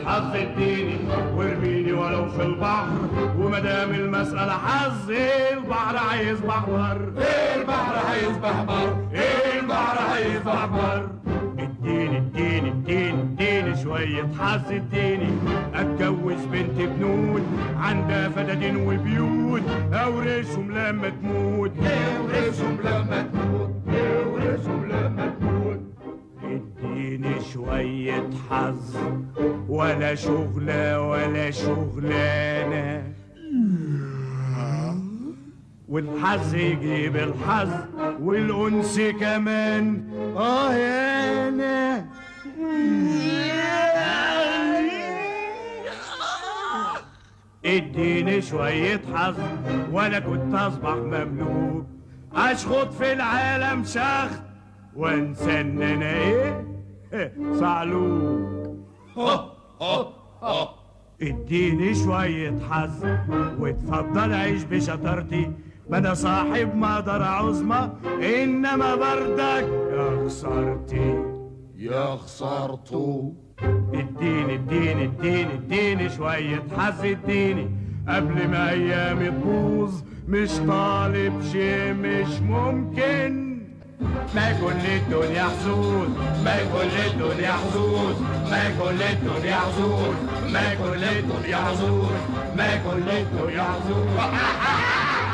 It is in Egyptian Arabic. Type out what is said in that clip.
حظ اديني وارميني ولو في البحر ومدام المسألة حظ البحر هيصبح بر البحر هيصبح بر البحر هيصبح بر اديني اديني اديني اديني شوية حظ اديني اتجوز بنت بنود عندها فدادين وبيوت اورثهم لما تموت اورثهم لما تموت اورثهم لما تموت اديني شوية حظ ولا شغلة ولا شغلانة والحظ يجيب الحظ والأنس كمان اه يا انا اديني شوية حظ وانا كنت اصبح مملوك اشخط في العالم شخط وانسى ان انا ايه صعلوك اديني شوية حظ واتفضل عيش بشطارتي ما انا صاحب مقدرة عظمى انما بردك يا خسارتي يا خسارته اديني اديني اديني اديني شوية حظ اديني قبل ما ايامي تبوظ مش طالب شيء مش ممكن ما كل الدنيا حظوظ ما كل الدنيا حظوظ ما كل الدنيا حظوظ ما كل الدنيا حظوظ ما كل الدنيا حظوظ